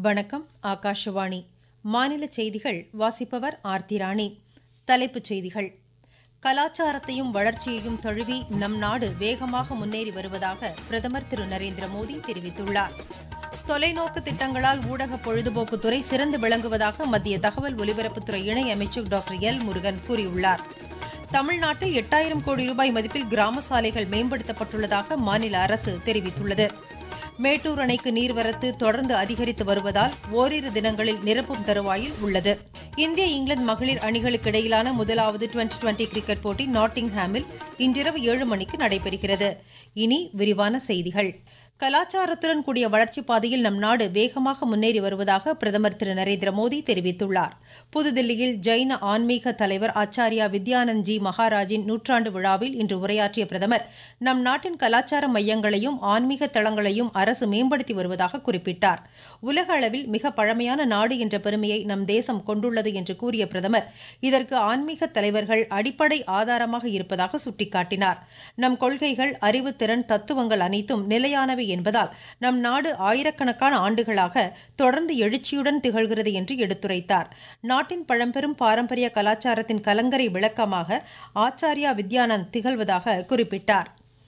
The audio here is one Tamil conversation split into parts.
வணக்கம் ஆகாஷவாணி மாநில செய்திகள் வாசிப்பவர் ஆர்த்தி ராணி தலைப்புச் செய்திகள் கலாச்சாரத்தையும் வளர்ச்சியையும் தழுவி நம் நாடு வேகமாக முன்னேறி வருவதாக பிரதமர் திரு நரேந்திர மோடி தெரிவித்துள்ளார் தொலைநோக்கு திட்டங்களால் ஊடக பொழுதுபோக்குத்துறை சிறந்து விளங்குவதாக மத்திய தகவல் ஒலிபரப்புத்துறை இணை அமைச்சர் டாக்டர் எல் முருகன் கூறியுள்ளார் தமிழ்நாட்டில் எட்டாயிரம் கோடி ரூபாய் மதிப்பில் கிராம சாலைகள் மேம்படுத்தப்பட்டுள்ளதாக மாநில அரசு தெரிவித்துள்ளது மேட்டூர் அணைக்கு நீர்வரத்து தொடர்ந்து அதிகரித்து வருவதால் ஓரிரு தினங்களில் நிரப்பும் தருவாயில் உள்ளது இந்திய இங்கிலாந்து மகளிர் அணிகளுக்கு இடையிலான முதலாவது டுவெண்டி டுவெண்டி கிரிக்கெட் போட்டி நாட்டிங்ஹாமில் இன்றிரவு ஏழு மணிக்கு நடைபெறுகிறது இனி விரிவான செய்திகள் கலாச்சாரத்துடன் கூடிய வளர்ச்சிப் பாதையில் நம் நாடு வேகமாக முன்னேறி வருவதாக பிரதமர் திரு நரேந்திர மோடி தெரிவித்துள்ளார் புதுதில்லியில் ஜைன ஆன்மீக தலைவர் ஆச்சாரியா வித்யானந்த் ஜி மகாராஜின் நூற்றாண்டு விழாவில் இன்று உரையாற்றிய பிரதமர் நம் நாட்டின் கலாச்சார மையங்களையும் ஆன்மீக தளங்களையும் அரசு மேம்படுத்தி வருவதாக குறிப்பிட்டார் உலக அளவில் மிக பழமையான நாடு என்ற பெருமையை நம் தேசம் கொண்டுள்ளது என்று கூறிய பிரதமர் இதற்கு ஆன்மீக தலைவர்கள் அடிப்படை ஆதாரமாக இருப்பதாக சுட்டிக்காட்டினார் நம் கொள்கைகள் அறிவுத்திறன் தத்துவங்கள் அனைத்தும் நிலையானவை என்பதால் நம் நாடு ஆயிரக்கணக்கான ஆண்டுகளாக தொடர்ந்து எழுச்சியுடன் திகழ்கிறது என்று எடுத்துரைத்தார் நாட்டின் பழம்பெரும் பாரம்பரிய கலாச்சாரத்தின் கலங்கரை விளக்கமாக ஆச்சாரியா வித்யானந்த் திகழ்வதாக குறிப்பிட்டார்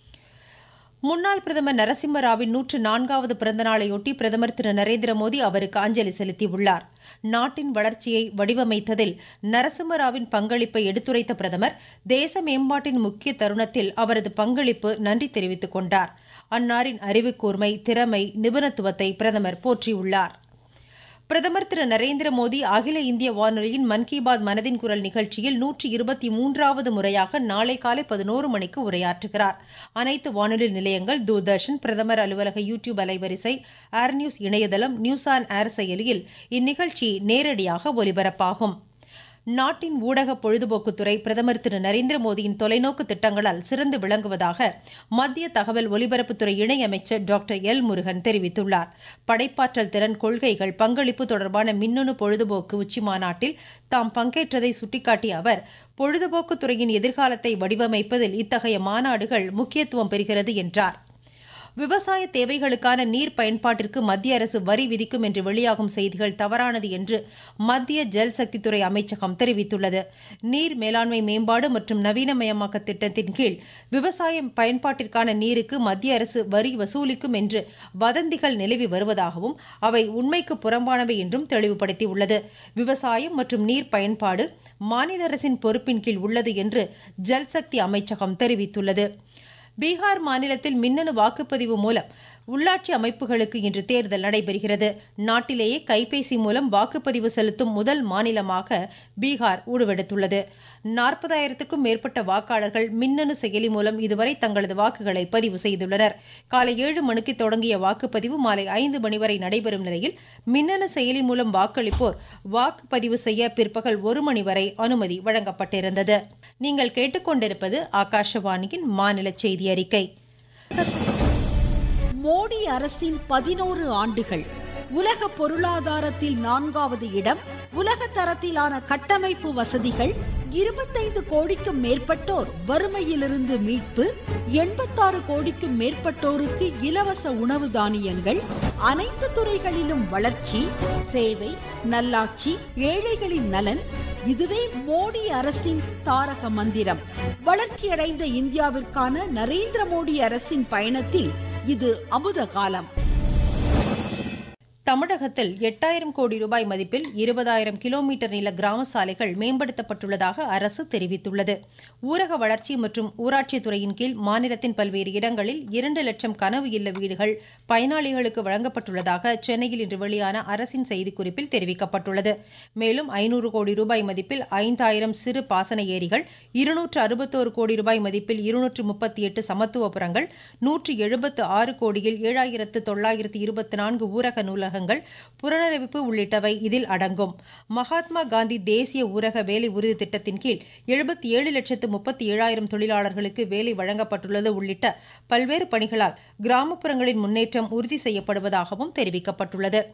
முன்னாள் பிரதமர் நரசிம்மராவின் நூற்று நான்காவது பிறந்தநாளையொட்டி பிரதமர் திரு நரேந்திர மோடி அவருக்கு அஞ்சலி செலுத்தியுள்ளார் நாட்டின் வளர்ச்சியை வடிவமைத்ததில் நரசிம்மராவின் பங்களிப்பை எடுத்துரைத்த பிரதமர் தேச மேம்பாட்டின் முக்கிய தருணத்தில் அவரது பங்களிப்பு நன்றி தெரிவித்துக் கொண்டார் அன்னாரின் அறிவுக்கூர்மை திறமை நிபுணத்துவத்தை பிரதமர் போற்றியுள்ளார் பிரதமர் திரு நரேந்திர மோடி அகில இந்திய வானொலியின் மன் கி பாத் மனதின் குரல் நிகழ்ச்சியில் நூற்றி இருபத்தி மூன்றாவது முறையாக நாளை காலை பதினோரு மணிக்கு உரையாற்றுகிறார் அனைத்து வானொலி நிலையங்கள் தூர்தர்ஷன் பிரதமர் அலுவலக யூ டியூப் அலைவரிசை ஏர் நியூஸ் இணையதளம் நியூஸ் ஆன் ஏர் செயலியில் இந்நிகழ்ச்சி நேரடியாக ஒலிபரப்பாகும் நாட்டின் ஊடக பொழுதுபோக்குத்துறை பிரதமர் திரு நரேந்திர மோடியின் தொலைநோக்கு திட்டங்களால் சிறந்து விளங்குவதாக மத்திய தகவல் ஒலிபரப்புத்துறை இணையமைச்சர் டாக்டர் எல் முருகன் தெரிவித்துள்ளார் படைப்பாற்றல் திறன் கொள்கைகள் பங்களிப்பு தொடர்பான மின்னணு பொழுதுபோக்கு உச்சிமாநாட்டில் தாம் பங்கேற்றதை சுட்டிக்காட்டிய அவர் பொழுதுபோக்குத்துறையின் எதிர்காலத்தை வடிவமைப்பதில் இத்தகைய மாநாடுகள் முக்கியத்துவம் பெறுகிறது என்றார் விவசாய தேவைகளுக்கான நீர் பயன்பாட்டிற்கு மத்திய அரசு வரி விதிக்கும் என்று வெளியாகும் செய்திகள் தவறானது என்று மத்திய ஜல் சக்தித்துறை அமைச்சகம் தெரிவித்துள்ளது நீர் மேலாண்மை மேம்பாடு மற்றும் நவீனமயமாக்க திட்டத்தின் கீழ் விவசாய பயன்பாட்டிற்கான நீருக்கு மத்திய அரசு வரி வசூலிக்கும் என்று வதந்திகள் நிலவி வருவதாகவும் அவை உண்மைக்கு புறம்பானவை என்றும் தெளிவுபடுத்தியுள்ளது விவசாயம் மற்றும் நீர் பயன்பாடு மாநில அரசின் பொறுப்பின் கீழ் உள்ளது என்று ஜல்சக்தி அமைச்சகம் தெரிவித்துள்ளது பீகார் மாநிலத்தில் மின்னணு வாக்குப்பதிவு மூலம் உள்ளாட்சி அமைப்புகளுக்கு இன்று தேர்தல் நடைபெறுகிறது நாட்டிலேயே கைபேசி மூலம் வாக்குப்பதிவு செலுத்தும் முதல் மாநிலமாக பீகார் உருவெடுத்துள்ளது நாற்பதாயிரத்துக்கும் மேற்பட்ட வாக்காளர்கள் மின்னணு செயலி மூலம் இதுவரை தங்களது வாக்குகளை பதிவு செய்துள்ளனர் காலை ஏழு மணிக்கு தொடங்கிய வாக்குப்பதிவு மாலை ஐந்து மணி வரை நடைபெறும் நிலையில் மின்னணு செயலி மூலம் வாக்களிப்போர் வாக்குப்பதிவு செய்ய பிற்பகல் ஒரு மணி வரை அனுமதி வழங்கப்பட்டிருந்தது நீங்கள் கேட்டுக்கொண்டிருப்பது ஆகாஷவாணியின் மாநில செய்தி அறிக்கை மோடி அரசின் பதினோரு ஆண்டுகள் உலக பொருளாதாரத்தில் நான்காவது இடம் உலக தரத்திலான கட்டமைப்பு வசதிகள் இருபத்தைந்து கோடிக்கும் மேற்பட்டோர் வறுமையிலிருந்து மீட்பு எண்பத்தாறு கோடிக்கும் மேற்பட்டோருக்கு இலவச உணவு தானியங்கள் அனைத்து துறைகளிலும் வளர்ச்சி சேவை நல்லாட்சி ஏழைகளின் நலன் இதுவே மோடி அரசின் தாரக மந்திரம் வளர்ச்சியடைந்த இந்தியாவிற்கான நரேந்திர மோடி அரசின் பயணத்தில் இது அமுத காலம் தமிழகத்தில் எட்டாயிரம் கோடி ரூபாய் மதிப்பில் இருபதாயிரம் கிலோமீட்டர் நீள கிராம சாலைகள் மேம்படுத்தப்பட்டுள்ளதாக அரசு தெரிவித்துள்ளது ஊரக வளர்ச்சி மற்றும் ஊராட்சித் துறையின் கீழ் மாநிலத்தின் பல்வேறு இடங்களில் இரண்டு லட்சம் கனவு இல்ல வீடுகள் பயனாளிகளுக்கு வழங்கப்பட்டுள்ளதாக சென்னையில் இன்று வெளியான அரசின் செய்திக்குறிப்பில் தெரிவிக்கப்பட்டுள்ளது மேலும் ஐநூறு கோடி ரூபாய் மதிப்பில் ஐந்தாயிரம் சிறு பாசன ஏரிகள் இருநூற்று அறுபத்தோரு கோடி ரூபாய் மதிப்பில் இருநூற்று முப்பத்தி எட்டு சமத்துவபுரங்கள் நூற்று எழுபத்து ஆறு கோடியில் ஏழாயிரத்து தொள்ளாயிரத்து இருபத்தி நான்கு ஊரக நூலகங்கள் புனரமைப்பு உள்ளிட்டவை இதில் அடங்கும் மகாத்மா காந்தி தேசிய ஊரக வேலை உறுதி திட்டத்தின் கீழ் எழுபத்தி ஏழு லட்சத்து முப்பத்தி ஏழாயிரம் தொழிலாளர்களுக்கு வேலை வழங்கப்பட்டுள்ளது உள்ளிட்ட பல்வேறு பணிகளால் கிராமப்புறங்களின் முன்னேற்றம் உறுதி செய்யப்படுவதாகவும் தெரிவிக்கப்பட்டுள்ளது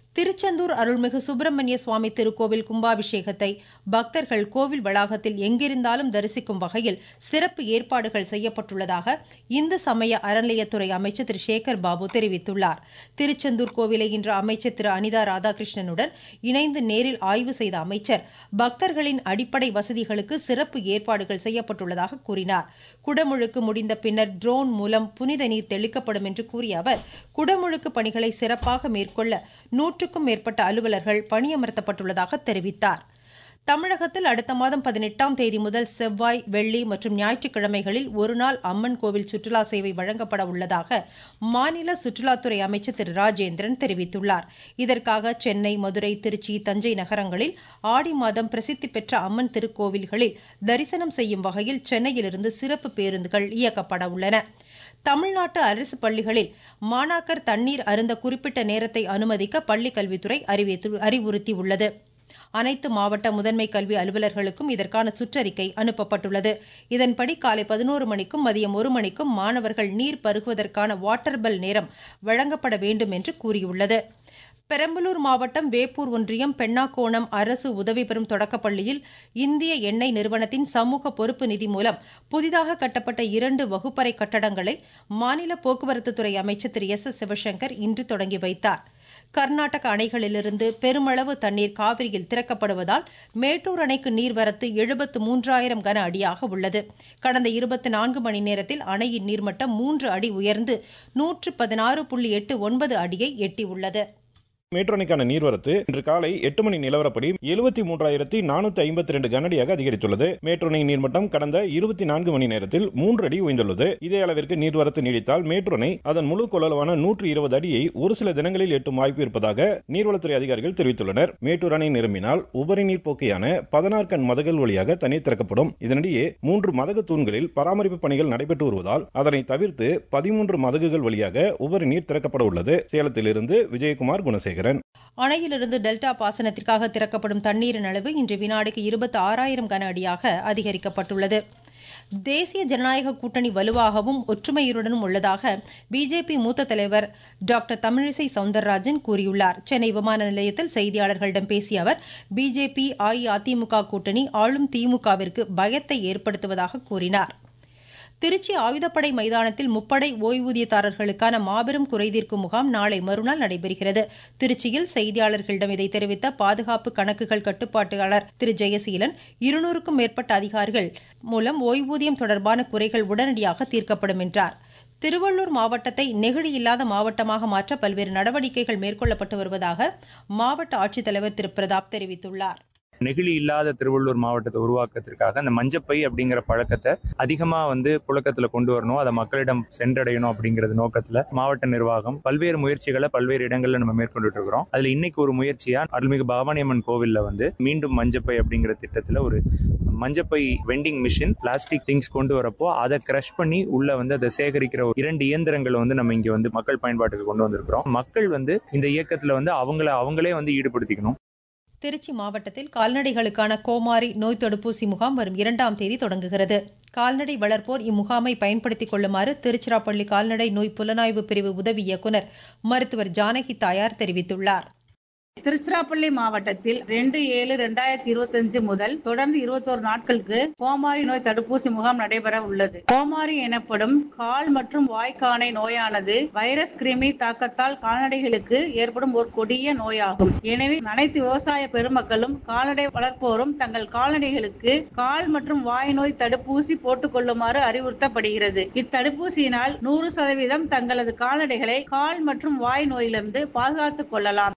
திருச்செந்தூர் அருள்மிகு சுப்பிரமணிய சுவாமி திருக்கோவில் கும்பாபிஷேகத்தை பக்தர்கள் கோவில் வளாகத்தில் எங்கிருந்தாலும் தரிசிக்கும் வகையில் சிறப்பு ஏற்பாடுகள் செய்யப்பட்டுள்ளதாக இந்து சமய அறநிலையத்துறை அமைச்சர் திரு சேகர் பாபு தெரிவித்துள்ளார் திருச்செந்தூர் கோவிலை இன்று அமைச்சர் திரு அனிதா ராதாகிருஷ்ணனுடன் இணைந்து நேரில் ஆய்வு செய்த அமைச்சர் பக்தர்களின் அடிப்படை வசதிகளுக்கு சிறப்பு ஏற்பாடுகள் செய்யப்பட்டுள்ளதாக கூறினார் குடமுழுக்கு முடிந்த பின்னர் ட்ரோன் மூலம் புனித நீர் தெளிக்கப்படும் என்று கூறிய அவர் குடமுழுக்கு பணிகளை சிறப்பாக மேற்கொள்ள நூற்றுக்கும் மேற்பட்ட அலுவலர்கள் பணியமர்த்தப்பட்டுள்ளதாக தெரிவித்தார் தமிழகத்தில் அடுத்த மாதம் பதினெட்டாம் தேதி முதல் செவ்வாய் வெள்ளி மற்றும் ஞாயிற்றுக்கிழமைகளில் ஒருநாள் அம்மன் கோவில் சுற்றுலா சேவை வழங்கப்பட உள்ளதாக மாநில சுற்றுலாத்துறை அமைச்சர் திரு ராஜேந்திரன் தெரிவித்துள்ளார் இதற்காக சென்னை மதுரை திருச்சி தஞ்சை நகரங்களில் ஆடி மாதம் பிரசித்தி பெற்ற அம்மன் திருக்கோவில்களில் தரிசனம் செய்யும் வகையில் சென்னையிலிருந்து சிறப்பு பேருந்துகள் இயக்கப்பட உள்ளன தமிழ்நாட்டு அரசு பள்ளிகளில் மாணாக்கர் தண்ணீர் அருந்த குறிப்பிட்ட நேரத்தை அனுமதிக்க பள்ளிக் கல்வித்துறை அறிவுறுத்தியுள்ளது அனைத்து மாவட்ட முதன்மை கல்வி அலுவலர்களுக்கும் இதற்கான சுற்றறிக்கை அனுப்பப்பட்டுள்ளது இதன்படி காலை பதினோரு மணிக்கும் மதியம் ஒரு மணிக்கும் மாணவர்கள் நீர் பருகுவதற்கான வாட்டர் பெல் நேரம் வழங்கப்பட வேண்டும் என்று கூறியுள்ளது பெரம்பலூர் மாவட்டம் வேப்பூர் ஒன்றியம் பெண்ணாக்கோணம் அரசு உதவி பெறும் தொடக்கப்பள்ளியில் இந்திய எண்ணெய் நிறுவனத்தின் சமூக பொறுப்பு நிதி மூலம் புதிதாக கட்டப்பட்ட இரண்டு வகுப்பறை கட்டடங்களை மாநில போக்குவரத்துத்துறை அமைச்சர் திரு எஸ் எஸ் சிவசங்கர் இன்று தொடங்கி வைத்தார் கர்நாடக அணைகளிலிருந்து பெருமளவு தண்ணீர் காவிரியில் திறக்கப்படுவதால் மேட்டூர் அணைக்கு நீர்வரத்து எழுபத்து மூன்றாயிரம் கன அடியாக உள்ளது கடந்த இருபத்தி நான்கு மணி நேரத்தில் அணையின் நீர்மட்டம் மூன்று அடி உயர்ந்து நூற்று பதினாறு புள்ளி எட்டு ஒன்பது அடியை எட்டியுள்ளது மேட்டூர் அணைக்கான நீர்வரத்து இன்று காலை எட்டு மணி நிலவரப்படி எழுபத்தி மூன்றாயிரத்தி நானூத்தி ஐம்பத்தி ரெண்டு கனடியாக அதிகரித்துள்ளது மேட்டூர் அணை நீர்மட்டம் கடந்த இருபத்தி நான்கு மணி நேரத்தில் மூன்று அடி உயர்ந்துள்ளது இதே அளவிற்கு நீர்வரத்து நீடித்தால் மேட்டூர் அணை அதன் முழு கொள்ளளவான நூற்று இருபது அடியை ஒரு சில தினங்களில் எட்டும் வாய்ப்பு இருப்பதாக நீர்வளத்துறை அதிகாரிகள் தெரிவித்துள்ளனர் மேட்டூர் அணை நிரம்பினால் உபரி நீர் போக்கையான பதினாறு கண் மதகுகள் வழியாக தண்ணீர் திறக்கப்படும் இதனிடையே மூன்று மதகு தூண்களில் பராமரிப்பு பணிகள் நடைபெற்று வருவதால் அதனை தவிர்த்து பதிமூன்று மதகுகள் வழியாக உபரி நீர் திறக்கப்பட உள்ளது சேலத்திலிருந்து விஜயகுமார் குணசேகர் சேகரன் அணையிலிருந்து டெல்டா பாசனத்திற்காக திறக்கப்படும் தண்ணீரின் அளவு இன்று வினாடிக்கு இருபத்தி ஆறாயிரம் கன அடியாக அதிகரிக்கப்பட்டுள்ளது தேசிய ஜனநாயக கூட்டணி வலுவாகவும் ஒற்றுமையுடனும் உள்ளதாக பிஜேபி மூத்த தலைவர் டாக்டர் தமிழிசை சவுந்தரராஜன் கூறியுள்ளார் சென்னை விமான நிலையத்தில் செய்தியாளர்களிடம் பேசிய அவர் பிஜேபி அஇஅதிமுக கூட்டணி ஆளும் திமுகவிற்கு பயத்தை ஏற்படுத்துவதாக கூறினார் திருச்சி ஆயுதப்படை மைதானத்தில் முப்படை ஓய்வூதியதாரர்களுக்கான மாபெரும் குறைதீர்க்கும் முகாம் நாளை மறுநாள் நடைபெறுகிறது திருச்சியில் செய்தியாளர்களிடம் இதை தெரிவித்த பாதுகாப்பு கணக்குகள் கட்டுப்பாட்டாளர் திரு ஜெயசீலன் இருநூறுக்கும் மேற்பட்ட அதிகாரிகள் மூலம் ஓய்வூதியம் தொடர்பான குறைகள் உடனடியாக தீர்க்கப்படும் என்றார் திருவள்ளூர் மாவட்டத்தை நெகிழி இல்லாத மாவட்டமாக மாற்ற பல்வேறு நடவடிக்கைகள் மேற்கொள்ளப்பட்டு வருவதாக மாவட்ட ஆட்சித்தலைவர் திரு பிரதாப் தெரிவித்துள்ளார் நெகிழி இல்லாத திருவள்ளூர் மாவட்டத்தை உருவாக்கத்திற்காக அந்த மஞ்சப்பை அப்படிங்கிற பழக்கத்தை அதிகமா வந்து புழக்கத்துல கொண்டு வரணும் அதை மக்களிடம் சென்றடையணும் அப்படிங்கிறது நோக்கத்துல மாவட்ட நிர்வாகம் பல்வேறு முயற்சிகளை பல்வேறு இடங்கள்ல நம்ம மேற்கொண்டுட்டு இருக்கிறோம் அதுல இன்னைக்கு ஒரு முயற்சியா அருள்மிகு பவானியம்மன் கோவில்ல வந்து மீண்டும் மஞ்சப்பை அப்படிங்கிற திட்டத்துல ஒரு மஞ்சப்பை வெண்டிங் மிஷின் பிளாஸ்டிக் திங்ஸ் கொண்டு வரப்போ அதை கிரஷ் பண்ணி உள்ள வந்து அதை சேகரிக்கிற ஒரு இரண்டு இயந்திரங்களை வந்து நம்ம இங்க வந்து மக்கள் பயன்பாட்டுக்கு கொண்டு வந்திருக்கிறோம் மக்கள் வந்து இந்த இயக்கத்துல வந்து அவங்கள அவங்களே வந்து ஈடுபடுத்திக்கணும் திருச்சி மாவட்டத்தில் கால்நடைகளுக்கான கோமாரி நோய் தடுப்பூசி முகாம் வரும் இரண்டாம் தேதி தொடங்குகிறது கால்நடை வளர்ப்போர் இம்முகாமை பயன்படுத்திக் கொள்ளுமாறு திருச்சிராப்பள்ளி கால்நடை நோய் புலனாய்வு பிரிவு உதவி இயக்குநர் மருத்துவர் ஜானகி தாயார் தெரிவித்துள்ளார் திருச்சிராப்பள்ளி மாவட்டத்தில் ரெண்டு ஏழு ரெண்டாயிரத்தி இருபத்தஞ்சு முதல் தொடர்ந்து இருபத்தோரு நாட்களுக்கு கோமாரி நோய் தடுப்பூசி முகாம் நடைபெற உள்ளது கோமாரி எனப்படும் கால் மற்றும் வாய்க்கானை நோயானது வைரஸ் கிருமி தாக்கத்தால் கால்நடைகளுக்கு ஏற்படும் ஒரு கொடிய நோயாகும் எனவே அனைத்து விவசாய பெருமக்களும் கால்நடை வளர்ப்போரும் தங்கள் கால்நடைகளுக்கு கால் மற்றும் வாய் நோய் தடுப்பூசி போட்டுக் கொள்ளுமாறு அறிவுறுத்தப்படுகிறது இத்தடுப்பூசியினால் நூறு சதவீதம் தங்களது கால்நடைகளை கால் மற்றும் வாய் நோயிலிருந்து பாதுகாத்துக் கொள்ளலாம்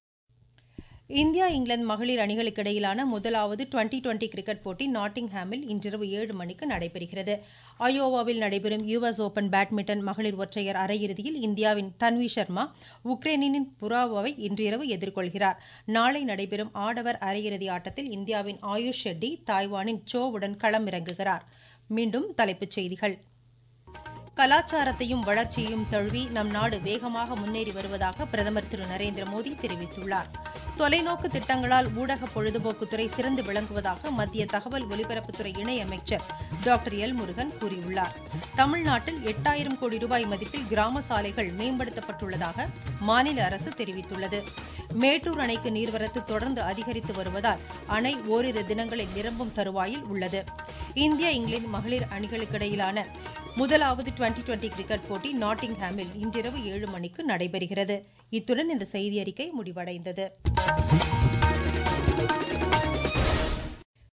இந்தியா இங்கிலாந்து மகளிர் அணிகளுக்கு இடையிலான முதலாவது டுவெண்டி டுவெண்டி கிரிக்கெட் போட்டி நாட்டிங்ஹாமில் இன்றிரவு ஏழு மணிக்கு நடைபெறுகிறது அயோவாவில் நடைபெறும் யுஎஸ் ஓபன் பேட்மிண்டன் மகளிர் ஒற்றையர் அரையிறுதியில் இந்தியாவின் தன்வி சர்மா உக்ரைனின் புராவோவை இன்றிரவு எதிர்கொள்கிறார் நாளை நடைபெறும் ஆடவர் அரையிறுதி ஆட்டத்தில் இந்தியாவின் ஆயுஷ் ஷெட்டி தாய்வானின் சோவுடன் களமிறங்குகிறார் மீண்டும் தலைப்புச் செய்திகள் கலாச்சாரத்தையும் வளர்ச்சியையும் தழுவி நம் நாடு வேகமாக முன்னேறி வருவதாக பிரதமர் திரு நரேந்திர மோடி தெரிவித்துள்ளார் தொலைநோக்கு திட்டங்களால் ஊடக பொழுதுபோக்குத்துறை சிறந்து விளங்குவதாக மத்திய தகவல் ஒலிபரப்புத்துறை இணையமைச்சர் டாக்டர் எல் முருகன் கூறியுள்ளார் தமிழ்நாட்டில் எட்டாயிரம் கோடி ரூபாய் மதிப்பில் கிராம சாலைகள் மேம்படுத்தப்பட்டுள்ளதாக மாநில அரசு தெரிவித்துள்ளது மேட்டூர் அணைக்கு நீர்வரத்து தொடர்ந்து அதிகரித்து வருவதால் அணை ஓரிரு தினங்களில் நிரம்பும் தருவாயில் உள்ளது இந்தியா இங்கிலாந்து மகளிர் அணிகளுக்கிடையிலான முதலாவது டுவெண்டி டுவெண்டி கிரிக்கெட் போட்டி நாட்டிங்ஹாமில் இன்றிரவு ஏழு மணிக்கு நடைபெறுகிறது இத்துடன் இந்த செய்தி அறிக்கை முடிவடைந்தது